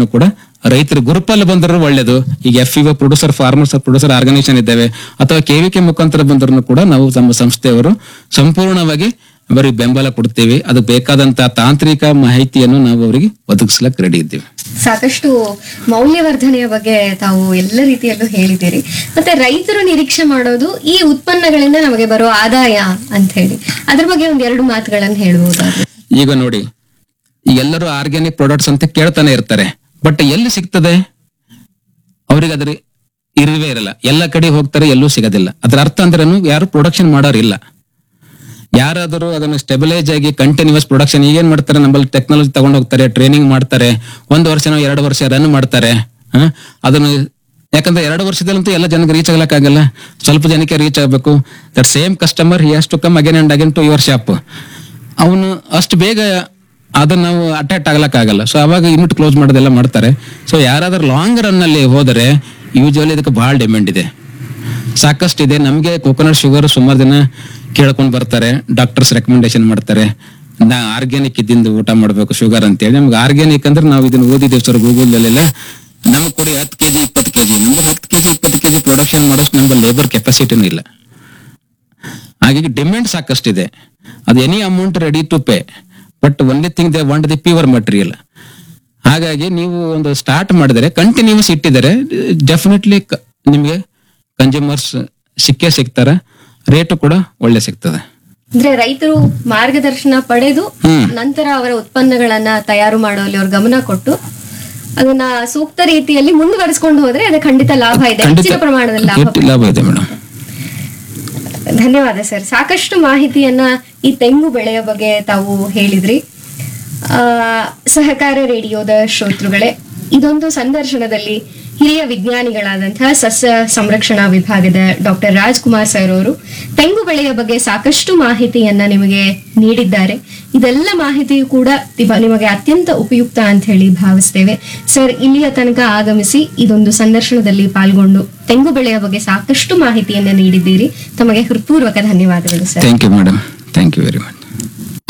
ಬಂದ್ರೂ ಕೂಡ ರೈತರು ಗ್ರೂಪಲ್ಲಿ ಬಂದರೂ ಒಳ್ಳೇದು ಈಗ F EO producer farmers producer organisation ಇದ್ದಾವೆ ಅಥವಾ ಕೆವಿಕೆ ಮುಖಾಂತರ ಬಂದರೂ ಕೂಡ ನಾವು ನಮ್ಮ ಸಂಸ್ಥೆಯವರು ಸಂಪೂರ್ಣವಾಗಿ ಅವರಿಗೆ ಬೆಂಬಲ ಕೊಡ್ತೀವಿ ಅದಕ್ಕೆ ಬೇಕಾದಂತ ತಾಂತ್ರಿಕ ಮಾಹಿತಿಯನ್ನು ನಾವು ಅವರಿಗೆ ಒದಗಿಸ್ಲಕ್ ರೆಡಿ ಇದ್ದೀವಿ ಸಾಕಷ್ಟು ಮೌಲ್ಯವರ್ಧನೆಯ ಬಗ್ಗೆ ತಾವು ಎಲ್ಲ ರೀತಿಯಲ್ಲೂ ಹೇಳಿದ್ದೀರಿ ಮತ್ತೆ ರೈತರು ನಿರೀಕ್ಷೆ ಮಾಡೋದು ಈ ಉತ್ಪನ್ನಗಳಿಂದ ನಮಗೆ ಬರೋ ಆದಾಯ ಅಂತ ಹೇಳಿ ಅದ್ರ ಬಗ್ಗೆ ಒಂದ್ ಎರಡು ಮಾತುಗಳನ್ನು ಹೇಳ್ಬೋದಾದ್ರೆ ಈಗ ನೋಡಿ ಈಗ ಎಲ್ಲರೂ ಆರ್ಗ್ಯಾನಿಕ್ ಪ್ರಾಡಕ್ಟ್ಸ್ ಅಂತ ಕೇಳ್ತಾನೆ ಇರ್ತಾರೆ ಬಟ್ ಎಲ್ಲಿ ಸಿಗ್ತದೆ ಅವ್ರಿಗೆ ಅದ್ರ ಇರುವೇ ಇರಲ್ಲ ಎಲ್ಲ ಕಡೆ ಹೋಗ್ತಾರೆ ಎಲ್ಲೂ ಸಿಗೋದಿಲ್ಲ ಅದ್ರ ಅರ್ಥ ಅಂದ್ರೇನು ಯಾರು ಪ್ರೊಡಕ್ಷನ್ ಮಾಡೋರಿಲ್ಲ ಯಾರಾದರೂ ಅದನ್ನು ಸ್ಟೆಬಿಲೈಸ್ ಆಗಿ ಕಂಟಿನ್ಯೂಸ್ ಪ್ರೊಡಕ್ಷನ್ ಈಗೇನ್ ಮಾಡ್ತಾರೆ ನಮ್ಮಲ್ಲಿ ಟೆಕ್ನಾಲಜಿ ತಗೊಂಡು ಹೋಗ್ತಾರೆ ಟ್ರೈನಿಂಗ್ ಮಾಡ್ತಾರೆ ಒಂದು ವರ್ಷನೋ ಎರಡು ವರ್ಷ ರನ್ ಮಾಡ್ತಾರೆ ಹ? ಅದನ್ನು ಯಾಕಂದ್ರೆ ಎರಡು ವರ್ಷದಲ್ಲಂತೂ ಎಲ್ಲ ಜನಕ್ಕೆ ರೀಚ್ ಆಗಲ್ಲ ಸ್ವಲ್ಪ ಜನಕ್ಕೆ ರೀಚ್ ಆಗಬೇಕು that same customer he has to come again and again to your shop ಅವನು ಅಷ್ಟು ಬೇಗ ಅದನ್ನ ನಾವು ಅಟ್ಯಾಕ್ಟ್ ಆಗ್ಲಕ್ಕಾಗಲ್ಲ ಸೊ ಅವಾಗ ಯೂನಿಟ್ ಕ್ಲೋಸ್ ಮಾಡೋದೆಲ್ಲ ಮಾಡ್ತಾರೆ ಸೊ ಯಾರಾದ್ರೂ ಲಾಂಗ್ ರನ್ ಅಲ್ಲಿ ಹೋದರೆ ಯೂಶುವಲಿ ಇದಕ್ಕೆ ಬಹಳ ಡಿಮ್ಯಾಂಡ್ ಇದೆ ಸಾಕಷ್ಟು ಇದೆ ನಮಗೆ ಕೋಕೋನಟ್ ಶುಗರ್ ಸುಮಾರು ದಿನ ಕೇಳ್ಕೊಂಡು ಬರ್ತಾರೆ ಡಾಕ್ಟರ್ಸ್ ರೆಕಮೆಂಡೇಶನ್ ಮಾಡ್ತಾರೆ ನಾ ಆರ್ಗ್ಯಾನಿಕ್ ಇದ್ದಿಂದ ಊಟ ಮಾಡಬೇಕು ಶುಗರ್ ಅಂತೇಳಿ ನಮ್ಗೆ ಆರ್ಗ್ಯಾನಿಕ್ ಅಂದ್ರೆ ನಾವು ಇದನ್ನ ಓದಿದ್ದೇವೆ ಸರ್ ಗೂಗಲ್ದಲ್ಲೆಲ್ಲ ನಮ್ಗೆ ಕೊಡಿ ಹತ್ತು ಕೆಜಿ ಇಪ್ಪತ್ತು ಕೆಜಿ ನಮ್ಗೆ ಹತ್ತು ಕೆಜಿ ಇಪ್ಪತ್ತು ಕೆಜಿ ಪ್ರೊಡಕ್ಷನ್ ಮಾಡೋಷ್ಟು ನಮ್ಮ ಲೇಬರ್ ಕೆಪಾಸಿಟಿನೂ ಇಲ್ಲ ಹಾಗಾಗಿ ಡಿಮ್ಯಾಂಡ್ ಸಾಕಷ್ಟಿದೆ ಅದು any amount ready to pay but only thing they want the pure material ಹಾಗಾಗಿ ನೀವು ಒಂದು ಸ್ಟಾರ್ಟ್ ಮಾಡಿದರೆ ಕಂಟಿನ್ಯೂಸ್ ಇಟ್ಟಿದ್ದಾರೆ ಡೆಫಿನೆಟ್ಲಿ ನಿಮಗೆ ಕನ್ಸ್ಯೂಮರ್ಸ್ ಸಿಕ್ಕೇ ಸಿಗ್ತಾರೆ ರೇಟು ಕೂಡ ಒಳ್ಳೆ ಸಿಗ್ತದೆ ಅಂದ್ರೆ ರೈತರು ಮಾರ್ಗದರ್ಶನ ಪಡೆದು ಹ್ಮ್. ನಂತರ ಅವರ ಉತ್ಪನ್ನಗಳನ್ನ ತಯಾರು ಮಾಡುವಲ್ಲಿ ಅವ್ರು ಗಮನ ಕೊಟ್ಟು ಅದನ್ನ ಸೂಕ್ತ ರೀತಿಯಲ್ಲಿ ಮುಂದುವರಿಸಿಕೊಂಡು ಹೋದ್ರೆ ಅದು ಖಂಡಿತ ಲಾಭ ಇದೆ ಹೆಚ್ಚಿನ ಪ್ರಮಾಣದಲ್ಲಿ ಲಾಭ ಹೆಚ್ಚು ಲಾಭ ಇದೆ ಮೇಡಮ್ ಧನ್ಯವಾದ ಸರ್ ಸಾಕಷ್ಟು ಮಾಹಿತಿಯನ್ನ ಈ ತೆಂಗು ಬೆಳೆಯ ಬಗ್ಗೆ ತಾವು ಹೇಳಿದ್ರಿ ಆ, ಸಹಕಾರ ರೇಡಿಯೋದ ಶ್ರೋತೃಗಳೇ ಇದೊಂದು ಸಂದರ್ಶನದಲ್ಲಿ ಹಿರಿಯ ವಿಜ್ಞಾನಿಗಳಾದಂತಹ ಸಸ್ಯ ಸಂರಕ್ಷಣಾ ವಿಭಾಗದ ಡಾಕ್ಟರ್ ರಾಜ್ಕುಮಾರ್ ಸರ್ ಅವರು ತೆಂಗು ಬೆಳೆಯ ಬಗ್ಗೆ ಸಾಕಷ್ಟು ಮಾಹಿತಿಯನ್ನ ನಿಮಗೆ ನೀಡಿದ್ದಾರೆ ಇದೆಲ್ಲ ಮಾಹಿತಿಯು ಕೂಡ ಇವ- ನಿಮಗೆ ಅತ್ಯಂತ ಉಪಯುಕ್ತ ಅಂತ ಹೇಳಿ ಭಾವಿಸ್ತೇವೆ ಸರ್ ಇಲ್ಲಿಯ ತನಕ ಆಗಮಿಸಿ ಇದೊಂದು ಸಂದರ್ಶನದಲ್ಲಿ ಪಾಲ್ಗೊಂಡು ತೆಂಗು ಬೆಳೆಯ ಬಗ್ಗೆ ಸಾಕಷ್ಟು ಮಾಹಿತಿಯನ್ನ ನೀಡಿದ್ದೀರಿ ತಮಗೆ ಹೃತ್ಪೂರ್ವಕ ಧನ್ಯವಾದಗಳು sir thank you madam thank you very much